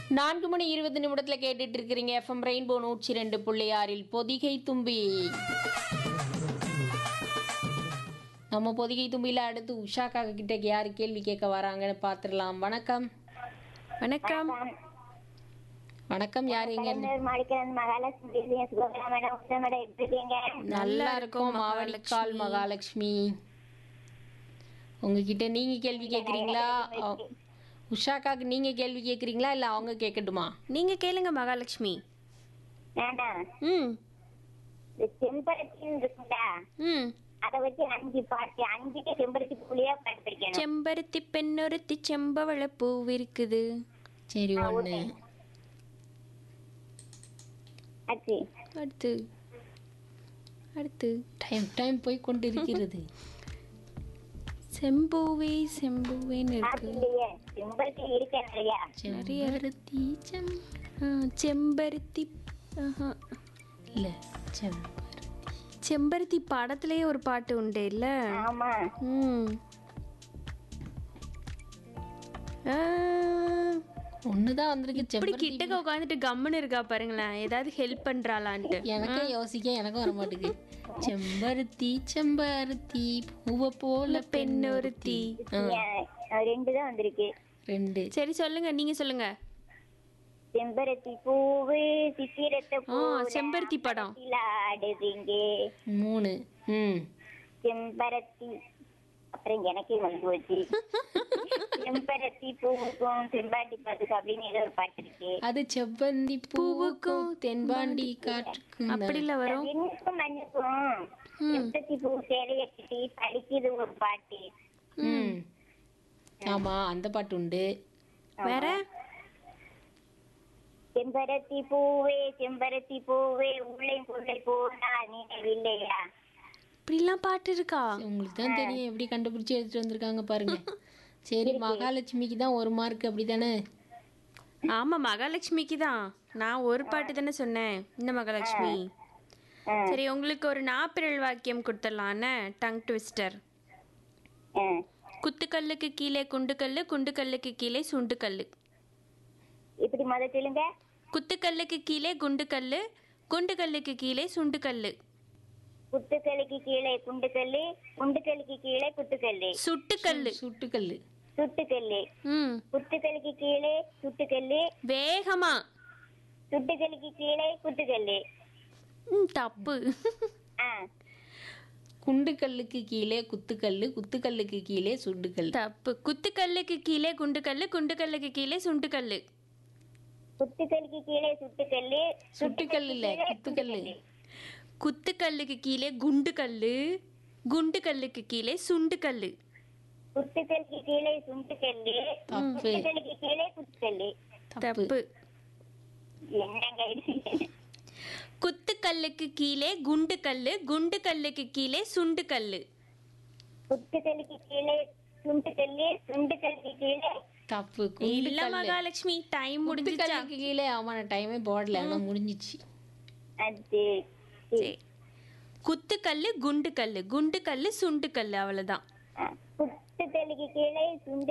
நான்கு மணி இருபது நிமிடத்துல கேட்டுட்டு இருக்கிறீங்க எஃப்எம் ரெயின்போ நூற்றி ரெண்டு புள்ளி ஆறில் பொதிகை தும்பி நம்ம பொதிகை தும்பியில அடுத்து உஷா காக்க கிட்ட யாரு கேள்வி கேட்க வராங்கன்னு பார்த்துடலாம் வணக்கம் வணக்கம் வணக்கம் யார் எங்க இருந்து? கலைஞர் மாணிக்கன் மகாலட்சுமி பேசுறேன் சுகோதரா மேடம் உஷா மேடம் எப்படி இருக்கீங்க நல்லா இருக்கும் மாவலிக்கால் மகாலட்சுமி உங்ககிட்ட நீங்க கேள்வி கேக்குறீங்களா அ- உஷாக்காக்கு நீங்க கேள்வி கேக்குறீங்களா இல்ல அவங்க கேட்கட்டுமா நீங்க கேளுங்க மகாலட்சுமி வேண்டாம் ம் இந்த செம்பருத்தின்னு இருக்குங்களா ம் அதை வச்சு அஞ்சு பாட்டு அஞ்சுக்கு செம்பருத்தி புளியா பாட்டு படிக்கணும் செம்பருத்தி பெண்ணொருத்தி செம்பவள பூவிருக்குது சரி ஒண்ணு ஆச்சு அடுத்து அடுத்து டைம் டைம் போய் கொண்டு இருக்கிறது செம்பூவே செம்பூவேன்னு இருக்கு இல்லையே செம்பருத்தி இருக்கேன் இல்லையா செம்பருத்தி செம் ஆ, செம்பருத்தி ஆஹா. இல்ல செம் செம்பருத்தி படத்திலேயே ஒரு பாட்டு உண்டு இல்ல ஆமா ம் ஆ, ஒண்ணுதான் வந்திருக்கு இப்படி செம்பருத்தி கிட்டக்க உட்காந்துட்டு கம்முன்னு இருக்கா பாருங்களேன் ஏதாவது ஹெல்ப் பண்றாளான்ட்டு எனக்கே யோசிக்க எனக்கும் வர மாட்டேங்குது செம்பருத்தி செம்பருத்தி பூவை போல பெண்ணொருத்தி ஏன், அது ரெண்டு தான் வந்திருக்கு ரெண்டு சரி சொல்லுங்க நீங்க சொல்லுங்க செம்பருத்தி பூவு சித்திரத்தை ஆ செம்பருத்தி படம் ஆடுறீங்க மூணு ம் செம்பருத்தி அப்புறம் எனக்கே வந்து போச்சு செம்பருத்தி பூவுக்கும் செம்பாட்டி பாட்டுக்கு அப்படின்னு ஏதோ ஒரு பாட்டு இருக்கு அது செவ்வந்தி பூவுக்கும் தென்பாண்டி காற்றுக்கும் அப்படில வரும் வெண்ணுக்கும் மண்ணுக்கும் செம்பருத்தி பூ சேலைய கட்டி படிக்குது ஒரு பாட்டு ம் ஆமா அந்த பாட்டு உண்டு வேற செம்பருத்தி பூவே செம்பருத்தி பூவே உள்ளே புள்ளை போனா நினைவில்லையா இப்படிலாம் பாட்டு இருக்கா உங்களுக்கு தான் தெரியும் எப்படி கண்டுபிடிச்சு எடுத்துட்டு வந்திருக்காங்க பாருங்க சரி மகாலட்சுமிக்கு தான் ஒரு மார்க் அப்படிதானே ஆமா மகாலட்சுமிக்கு தான் நான் ஒரு பாட்டு தானே சொன்னேன் இந்த மகாலட்சுமி சரி உங்களுக்கு ஒரு நாப்பிரல் வாக்கியம் கொடுத்துடலான்னு டங் ட்விஸ்டர் ஆ. குத்துக்கல்லுக்கு கீழே குண்டுக்கல்லு குண்டுக்கல்லுக்கு கீழே சுண்டுக்கல்லு இப்படி முத சொல்லுங்க குத்துக்கல்லுக்கு கீழே குண்டுக்கல்லு குண்டுக்கல்லுக்கு கீழே சுண்டுக்கல்லு குத்துக்கல்லுக்கு கீழே குண்டுக்கல்லு குண்டுக்கல்லுக்கு கீழே குத்துக்கல்லு சுட்டுக்கல்லு சுட்டுக்கல்லு சுட்டுக்கல்லு ம் குத்துக்கல்லுக்கு கீழே சுட்டுக்கல்லு வேகமா சுட்டுக்கல்லுக்கு கீழே குத்துக்கல்லு ம், தப்பு ஆ குண்டுக்கல்லுக்கு கீழே குத்துக்கல்லு குத்துக்கல்லுக்கு கீழே சுண்டுக்கல் தப்பு குத்துக்கல்லுக்கு கீழே குண்டுக்கல்லு குண்டுக்கல்லுக்கு கீழே சுண்டுக்கல்லு குத்துக்கல்லுக்கு கீழே சுட்டுக்கல்லு சுட்டுக்கல் இல்ல குத்துக்கல்லு குத்துக்கல்லுக்கு கீழே குண்டுக்கல்லு குண்டுக்கல்லுக்கு கீழே சுண்டுக்கல்லு குத்துக்கல்லுக்கு கீழே சுண்டுக்கல்லு தப்பு குத்துக்கல்லுக்கு கீழே குத்துக்கல்லு தப்பு தப்பு என்னங்க இது? குத்துக்கல்லுக்கு கீழே குண்டுக்கல்லு குண்டுக்கல்லுக்கு கீழே சுண்டுக்கல்லு குத்துக்கல்லுக்கு கீழே சுண்டுக்கல்லு சுண்டுக்கல்லுக்கு கீழே தப்பு இல்ல குண்டுக்கல்லு மகாலட்சுமி டைம் முடிஞ்சிச்சா குத்துக்கல்லுக்கு கீழே ஆமா நான் டைமே போடல ஆனா முடிஞ்சிச்சு அது சரி. குத்துக்கல்லு குண்டுக்கல்லு குண்டுக்கல்லு சுண்டுக்கல்லு அவ்வளவுதான் குத்துக்கல்லுக்கு கீழே சுண்டு